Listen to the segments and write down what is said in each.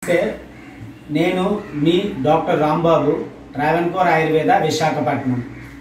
నమస్తే నేను మీ doctor Rambabu Travancore Ayurveda Visakhapatnam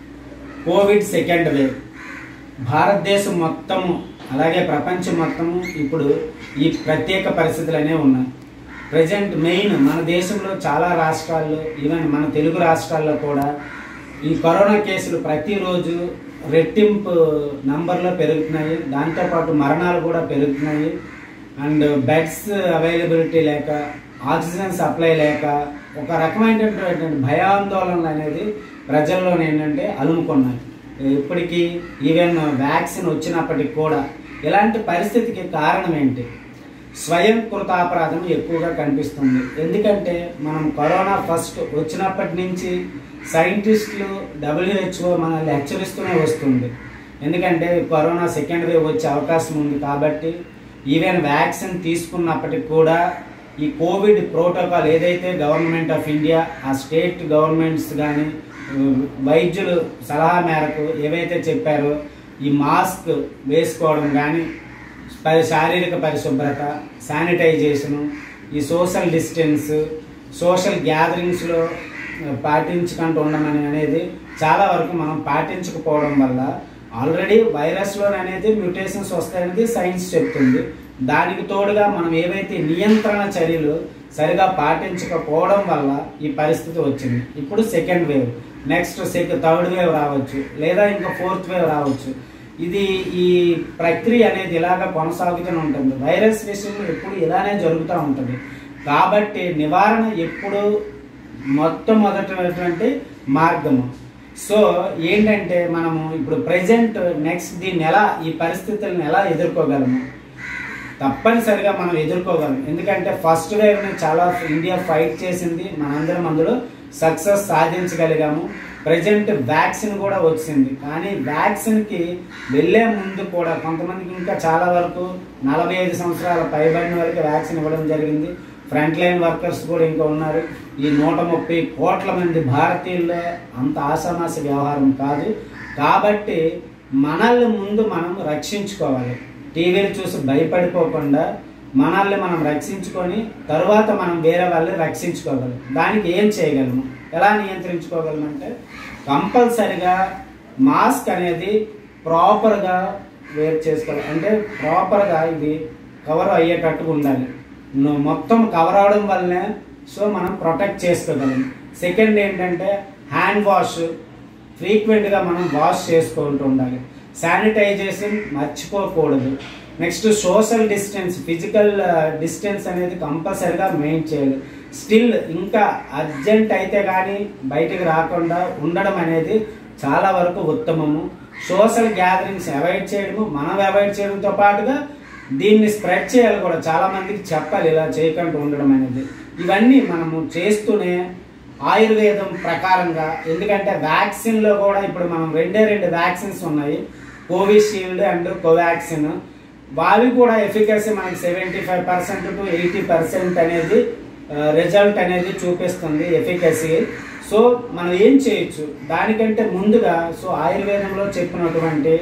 Covid second wave Bharatadesam మొత్తము అలాగే ప్రపంచం మొత్తము ఇప్పుడు ఈ ప్రత్యేక పరిస్థితులనే ఉన్నాయి ప్రజెంట్ మెయిన్ మన దేశంలో చాలా రాష్ట్రాల్లో ఈవెన్ మన తెలుగు రాష్ట్రాల్లో కూడా ఈ కరోనా కేసులు ప్రతిరోజు రెట్టింపు నంబర్లో పెరుగుతున్నాయి దాంతోపాటు మరణాలు కూడా పెరుగుతున్నాయి అండ్ బెడ్స్ అవైలబిలిటీ లేక ఆక్సిజన్ సప్లై లేక ఒక రకమైనటువంటి భయాందోళనలు అనేది ప్రజల్లో ఏంటంటే అలుముకున్నాయి ఇప్పటికీ ఈవెన్ వ్యాక్సిన్ వచ్చినప్పటికి కూడా ఇలాంటి పరిస్థితికి కారణం ఏంటి స్వయం కృతాపరాధం ఎక్కువగా కనిపిస్తుంది ఎందుకంటే మనం కరోనా ఫస్ట్ వచ్చినప్పటి నుంచి సైంటిస్టులు డబ్ల్యూహెచ్ఓ మనల్ని హెచ్చరిస్తూనే వస్తుంది ఎందుకంటే కరోనా సెకండ్ వేవ్ వచ్చే అవకాశం ఉంది కాబట్టి ఈవెన్ వ్యాక్సిన్ తీసుకున్నప్పటికి కూడా ఈ కోవిడ్ ప్రోటోకాల్ ఏదైతే గవర్నమెంట్ ఆఫ్ ఇండియా ఆ స్టేట్ గవర్నమెంట్స్ కానీ వైద్యులు సలహా మేరకు ఏవైతే చెప్పారో ఈ మాస్క్ వేసుకోవడం కానీ పరి శారీరక పరిశుభ్రత శానిటైజేషను ఈ సోషల్ డిస్టెన్స్ సోషల్ గ్యాదరింగ్స్లో పాటించకుండా ఉండమని అనేది చాలా వరకు మనం పాటించకపోవడం వల్ల ఆల్రెడీ వైరస్లో అనేది మ్యూటేషన్స్ వస్తాయనేది సైన్స్ చెప్తుంది దానికి తోడుగా మనం ఏవైతే నియంత్రణ చర్యలు సరిగా పాటించకపోవడం వల్ల ఈ పరిస్థితి వచ్చింది ఇప్పుడు సెకండ్ వేవ్ నెక్స్ట్ సెక్ థర్డ్ వేవ్ రావచ్చు లేదా ఇంకా ఫోర్త్ వేవ్ రావచ్చు ఇది ఈ ప్రక్రియ అనేది ఇలాగ కొనసాగుతూనే ఉంటుంది వైరస్ విషయంలో ఎప్పుడు ఇలానే జరుగుతూ ఉంటుంది కాబట్టి నివారణ ఎప్పుడు మొట్టమొదటినటువంటి మార్గము సో ఏంటంటే మనము ఇప్పుడు ప్రజెంట్ నెక్స్ట్ దీన్ని ఎలా ఈ పరిస్థితులను ఎలా ఎదుర్కోగలము తప్పనిసరిగా మనం ఎదుర్కోగలం ఎందుకంటే ఫస్ట్ వేవ్ని చాలా ఇండియా ఫైట్ చేసింది మనందరం అందులో సక్సెస్ సాధించగలిగాము ప్రజెంట్ వ్యాక్సిన్ కూడా వచ్చింది కానీ వ్యాక్సిన్కి వెళ్ళే ముందు కూడా కొంతమందికి ఇంకా చాలా వరకు నలభై ఐదు సంవత్సరాల పైబడిన వరకు వ్యాక్సిన్ ఇవ్వడం జరిగింది ఫ్రంట్ లైన్ వర్కర్స్ కూడా ఇంకా ఉన్నారు ఈ నూట ముప్పై కోట్ల మంది భారతీయుల్లో అంత ఆసామాస వ్యవహారం కాదు కాబట్టి మనల్ని ముందు మనం రక్షించుకోవాలి టీవీలు చూసి భయపడిపోకుండా మనల్ని మనం రక్షించుకొని తరువాత మనం వేరే వాళ్ళని రక్షించుకోగలం దానికి ఏం చేయగలము ఎలా నియంత్రించుకోగలం అంటే కంపల్సరిగా మాస్క్ అనేది ప్రాపర్గా వేర్ చేసుకోవాలి అంటే ప్రాపర్గా ఇది కవర్ అయ్యేటట్టుగా ఉండాలి నువ్వు మొత్తం కవర్ అవడం వల్లనే సో మనం ప్రొటెక్ట్ చేసుకోగలం సెకండ్ ఏంటంటే హ్యాండ్ వాష్ ఫ్రీక్వెంట్గా మనం వాష్ చేసుకుంటూ ఉండాలి శానిటైజేషన్ మర్చిపోకూడదు next social distance physical distance అనేది కంపల్సరిగా మెయింట్ చేయాలి స్టిల్ ఇంకా అర్జెంట్ అయితే కానీ బయటకు రాకుండా ఉండడం అనేది చాలా వరకు ఉత్తమము సోషల్ గ్యాదరింగ్స్ అవాయిడ్ చేయడము మనం అవాయిడ్ చేయడంతో పాటుగా దీన్ని స్ప్రెడ్ చేయాలి కూడా చాలా మందికి చెప్పాలి ఇలా చేయకుండా ఉండడం అనేది ఇవన్నీ మనము చేస్తూనే ఆయుర్వేదం ప్రకారంగా ఎందుకంటే వ్యాక్సిన్లో కూడా ఇప్పుడు మనం రెండే రెండు వ్యాక్సిన్స్ ఉన్నాయి కోవిషీల్డ్ అండ్ కోవాక్సిన్ వావి కూడా ఎఫికసీ మనకి seventy five percent to eighty percent అనేది రిజల్ట్ అనేది చూపిస్తుంది ఎఫికసీ సో మనం ఏం చేయొచ్చు దానికంటే ముందుగా సో ఆయుర్వేదంలో చెప్పినటువంటి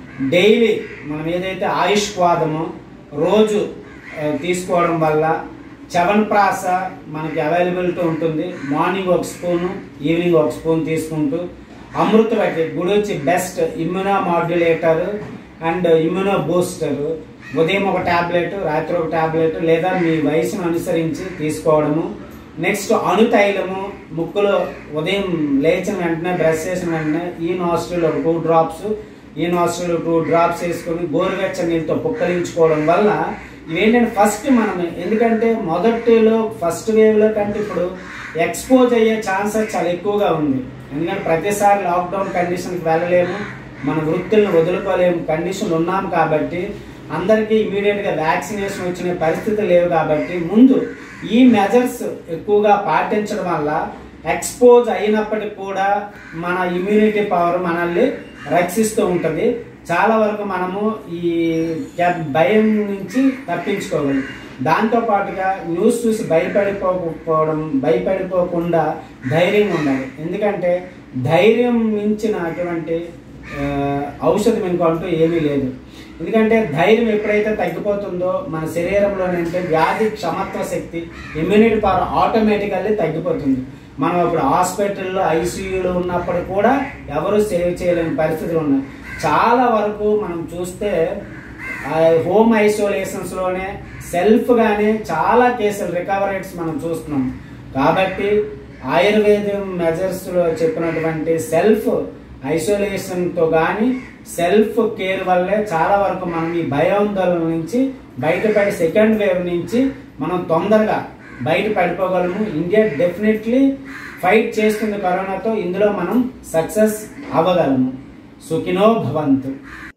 డైలీ మనం ఏదైతే ఆయుష్వాదమో రోజు ఆ, తీసుకోవడం వల్ల చవన్ప్రాస మనకి అవైలబిలిటీ ఉంటుంది మార్నింగ్ ఒక స్పూను ఈవినింగ్ ఒక స్పూన్ తీసుకుంటూ అమృతవతి గుడొచ్చి best immuno modulator and immuno booster ఉదయం ఒక టాబ్లెట్ రాత్రి ఒక టాబ్లెట్ లేదా మీ వయసును అనుసరించి తీసుకోవడము నెక్స్ట్ అణుతైలము ముక్కులో ఉదయం లేచిన వెంటనే బ్రష్ చేసిన వెంటనే ఈ నాస్ట్రిల్ ఒక టూ డ్రాప్స్ ఈ నాస్ట్రిల్ టూ డ్రాప్స్ వేసుకొని గోరువెచ్చని నీళ్ళతో పుక్కలించుకోవడం వల్ల ఇవేంటంటే ఫస్ట్ మనం ఎందుకంటే మొదటిలో ఫస్ట్ వేవ్లో కంటే ఇప్పుడు ఎక్స్పోజ్ అయ్యే ఛాన్సెస్ చాలా ఎక్కువగా ఉంది ఎందుకంటే ప్రతిసారి లాక్డౌన్ కండిషన్కి వెళ్ళలేము మన వృత్తులను వదులుకోలేము కండిషన్ ఉన్నాం కాబట్టి అందరికీ ఇమీడియట్గా వ్యాక్సినేషన్ వచ్చిన పరిస్థితి లేవు కాబట్టి ముందు ఈ మెజర్స్ ఎక్కువగా పాటించడం వల్ల ఎక్స్పోజ్ అయినప్పటికీ కూడా మన ఇమ్యూనిటీ పవర్ మనల్ని రక్షిస్తూ ఉంటుంది చాలా వరకు మనము ఈ క్యా- భయం నుంచి తప్పించుకోగలం దాంతో పాటుగా న్యూస్ చూసి భయపడిపోకపోవడం భయపడిపోకుండా ధైర్యం ఉండాలి ఎందుకంటే ధైర్యం మించిన అటువంటి ఆ, ఔషధం ఇంకంటూ ఏమీ లేదు ఎందుకంటే ధైర్యం ఎప్పుడైతే తగ్గిపోతుందో మన శరీరంలో అంటే వ్యాధి క్షమత్వ శక్తి ఇమ్యూనిటీ పవర్ ఆటోమేటికల్లీ తగ్గిపోతుంది మనం ఇప్పుడు హాస్పిటల్లో ఐసీయూలో ఉన్నప్పుడు కూడా ఎవరు సేవ్ చేయలేని పరిస్థితులు ఉన్నాయి చాలా వరకు మనం చూస్తే ఆ హోమ్ ఐసోలేషన్స్లోనే సెల్ఫ్గానే చాలా కేసులు రికవర్ రేట్స్ మనం చూస్తున్నాం కాబట్టి ఆయుర్వేదం మెజర్స్లో చెప్పినటువంటి సెల్ఫ్ ఐసోలేషన్తో కానీ సెల్ఫ్ కేర్ వల్లే చాలా వరకు మనం ఈ భయాందోళన నుంచి బయటపడి సెకండ్ వేవ్ నుంచి మనం తొందరగా బయట పడిపోగలము ఇండియా డెఫినెట్లీ ఫైట్ చేస్తుంది కరోనాతో ఇందులో మనం సక్సెస్ అవ్వగలము సుఖినో భవంతు